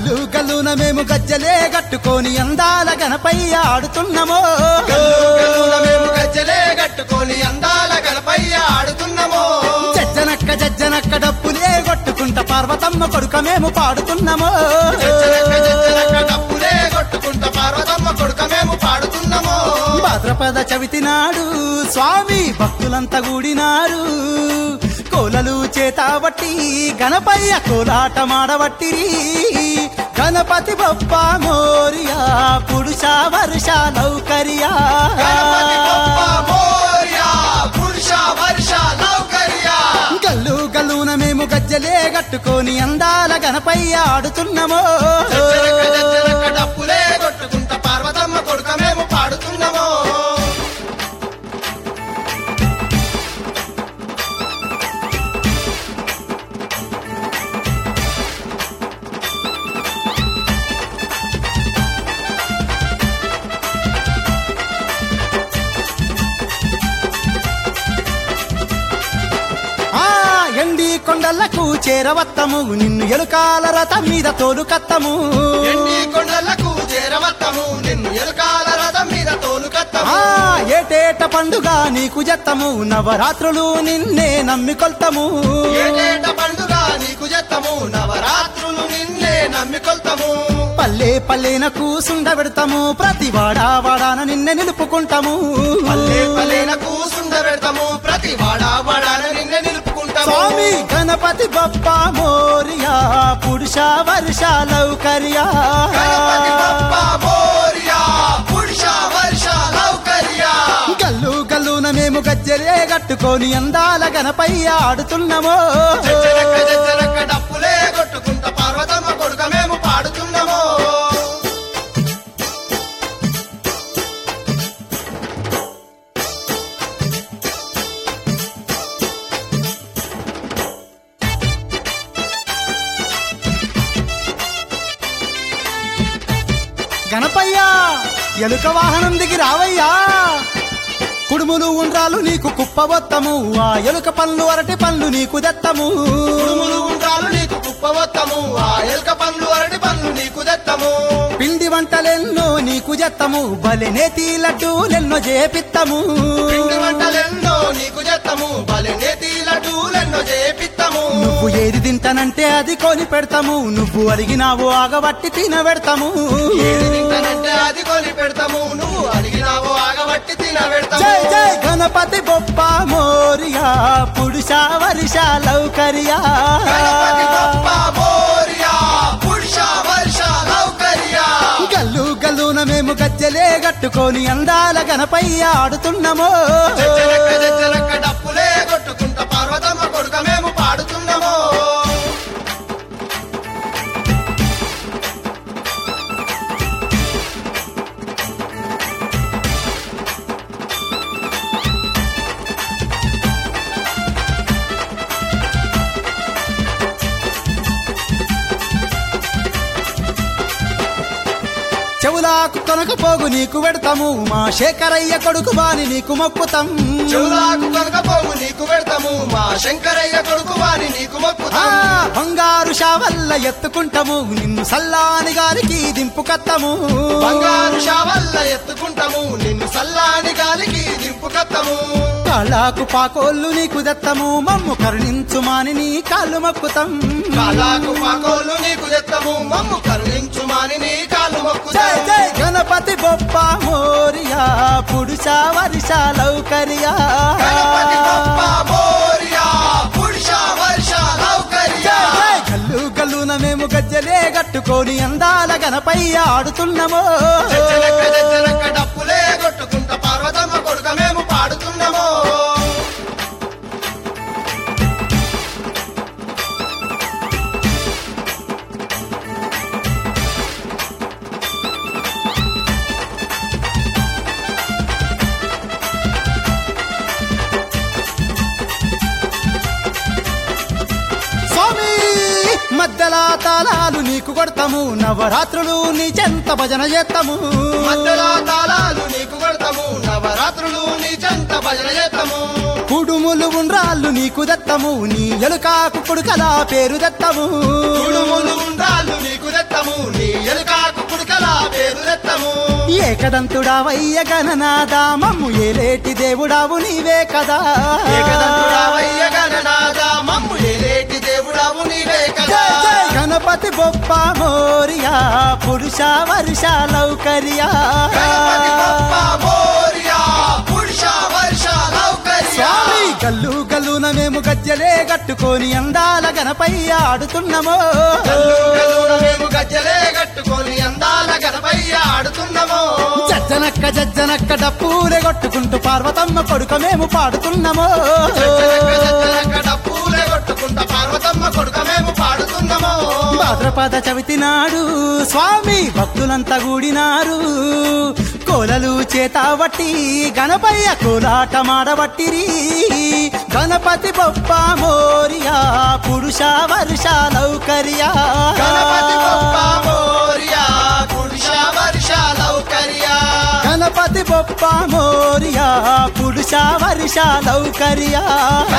గల్లు గల్లున మేము గజ్జలే గట్టుకొని అందాల గణపయ్య ఆడుతున్నామో గల్లు గల్లున మేము గజ్జలే కట్టుకొని అందాల గణపయ్య ఆడుతున్నామో జజ్జనక్క జజ్జనక్క డప్పులే కొట్టుకుంట పార్వతమ్మ కొడుక మేము పాడుతున్నామో జజ్జనక్క జజ్జనక్క డప్పులే కొట్టుకుంటా పార్వతమ్మ కొడుక మేము పాడుతున్నామో భాద్రపద చవితి నాడు స్వామి భక్తులంతా కూడినారు కోలలు చేతాబట్టి గణపయ్య కోలాటమాడబట్టిరి గణపతి బొప్ప మోరియా పురుష వర్ష లౌకర్యా గణపతి బప్ప మోరియా పురుష వర్ష లౌకర్యా గల్లు గల్లున మేము గజ్జలే కట్టుకొని అందాల గణపయ్య ఆడుతున్నామో జజ్జనక్క జజ్జనక్క డప్పులే కొట్టుకుంటా పార్వతమ్మ కొడుక మేము పాడుతున్నామో ఆ ఎండి కొండలకు చేరవత్తము నిన్ను ఎలుకాల రథం మీద తోలుకత్తము ఎండి కొండలకు చేరవత్తము నిన్ను ఎలుకాల రథం మీద ఆ తోలుకత్తము ఏటేట పండుగ నీకు జత్తము నవరాత్రులు నిన్నే నమ్మికొల్తము ఏటేట పండుగ నీకు జత్తము నవరాత్రులు నిన్నే నమ్మికొల్తము పల్లె పల్లెన కూసుండ పెడతాము ప్రతి వాడా వాడాన నిన్నే నిలుపుకుంటాము పల్లె పల్లెన కూసుండ పెడతాము ప్రతి వాడా వాడాన నిన్నే నిలుపుకుంటాము స్వామి గణపతి బప్ప మోరియా పురుష వర్ష లౌకర్యా గణపతి బప్ప మోరియా పురుష వర్ష లౌకర్యా గల్లు గల్లున మేము గజ్జలే కట్టుకొని అందాల గణపయ్య ఆడుతున్నామో జజ్జనక్క జజ్జనక్క డప్పులే కొట్టుకుంటా పార్వతమ్మ కొడుక మేము పాడుతున్నాము గణపయ్య ఎలుక వాహనం దిగి రావయ్యా కుడుములు ఉండ్రాలు నీకు కుప్పబొత్తము ఆ ఎలుక పళ్ళు అరటి పళ్ళు నీకు దత్తము ఉడుములు ఉండ్రాలు నీకు కుప్పవత్తము ఆ ఎలుక పండ్లు అరటి పండ్లు నీకు దత్తము పిండి వంటలెన్నో నీకు జత్తము బలె నేతి లడ్డూలెన్నో చేపిత్తము పిండి వంటలెన్నో నీకు జత్తము బలి నేతి లడ్డూలెన్నో చేపిత్తము నువ్వు ఏది తింటానంటే అది కొని పెడతాము నువ్వు అడిగినావు ఆగబట్టి తినబెడతాము ఏది తింటానంటే అది కొని పెడతాము నువ్వు అడిగినావో ఆగబట్టి తినబెడతాము జై జై గణపతి బొప్ప మోరియా పురుష వర్ష లౌకర్యా గణపతి బప్ప మోరియా పురుష వర్ష లౌకర్యా గల్లు గల్లున మేము గజ్జలే కట్టుకొని అందాల గణపయ్య ఆడుతున్నామో జజ్జనక్క జజ్జనక్క డప్పులే కొట్టుకుంటా పార్వతమ్మ కొడుక మేము పాడుతున్నాము చెవులాకు కొనకపోగు నీకు పెడతాము మా శేఖరయ్య కొడుకు బాని నీకు మొక్కుతాం చెవులాకు కనకపోవు నీకు పెడతాము మా శంకరయ్య కొడుకు వాని నీకు ఆ, మొక్కుతాం బంగారు షావల్ల ఎత్తుకుంటాము నిన్ను సల్లాని గారికి దింపుకత్తము బంగారు షావల్ల ఎత్తుకుంటాము నిన్ను సల్లాని గాలికి దింపుకత్తము కాళ్ళాకు పాకోళ్ళు నీకు దత్తము మమ్ము కరుణించుమాని నీ కాళ్ళు మొక్కుతాం కాలాకు పాకోళ్ళు నీకు తెత్తము మమ్ము కరుణించుమాని నీ కాళ్ళు జై మొక్కుతాం జై గణపతి బొప్ప మోరియా పురుష వర్ష లౌకర్యా గణపతి బప్ప మోరియా పురుష వర్ష లౌకర్యా జై జై గల్లు గల్లున మేము గజ్జలే కట్టుకొని అందాల గణపయ్య ఆడుతున్నామో జజ్జనక్క జజ్జనక్క డప్పులే కొట్టుకుంటా పార్వతమ్మ కొడుక మేము పాడుతున్నాము స్వామి మధ్యల తాళాలు నీకు కొడతాము నవరాత్రులు నీ చెంత భజన చేస్తాము మధ్యలో తాళాలు నీకు కొడతాము నవరాత్రులు నీ చెంత భజన చేస్తాము కుడుములు ఉండ్రాళ్ళు నీకు దత్తము నీ ఎలుకాకు కొడుకలా పేరు దత్తము కుడుములు ఉండ్రాళ్ళు నీకు దత్తము నీ ఎలుకాకు కుడుకలా పేరు దత్తము ఏకదంతుడావయ్య గణనాదా మమ్ము ఏలేటి దేవుడావు నీవే కదా ఏకదంతుడావయ్య గణనాథ మమ్ము ఏలేటి దేవుడావు నీవే కదా జై జై గణపతి బొప్ప మోరియా పురుష వర్ష లౌకర్యా గణపతి బప్ప మోరియా పురుష వర్ష లౌకర్య స్వామి గల్లు గల్లున మేము గజ్జలే కట్టుకొని అందాల గణపయ్య ఆడుతున్నామో గల్లు గల్లున మేము గజ్జలే కట్టుకొని అందాల గణపయ్య ఆడుతున్నాము జజ్జనక్క జజ్జనక్క డప్పులే కొట్టుకుంటూ పార్వతమ్మ కొడుక మేము పాడుతున్నామో జజ్జనక్క జజ్జనక్క డప్పులే కొట్టుకుంటా పార్వతమ్మ కొడుక మేము పాడుతున్నాము భాద్రపద చవితి నాడు స్వామి భక్తులంతా కూడినారు కోలలు చేతావట్టి గణపయ్య కోలాట మాడబట్టిరి గణపతి బొప్ప మోరియా పురుష వర్ష లౌకర్యా గణపతి బప్ప మోరియా పురుష వర్ష లౌకర్య గణపతి బొప్ప మోరియా పురుష వర్ష లౌకర్యా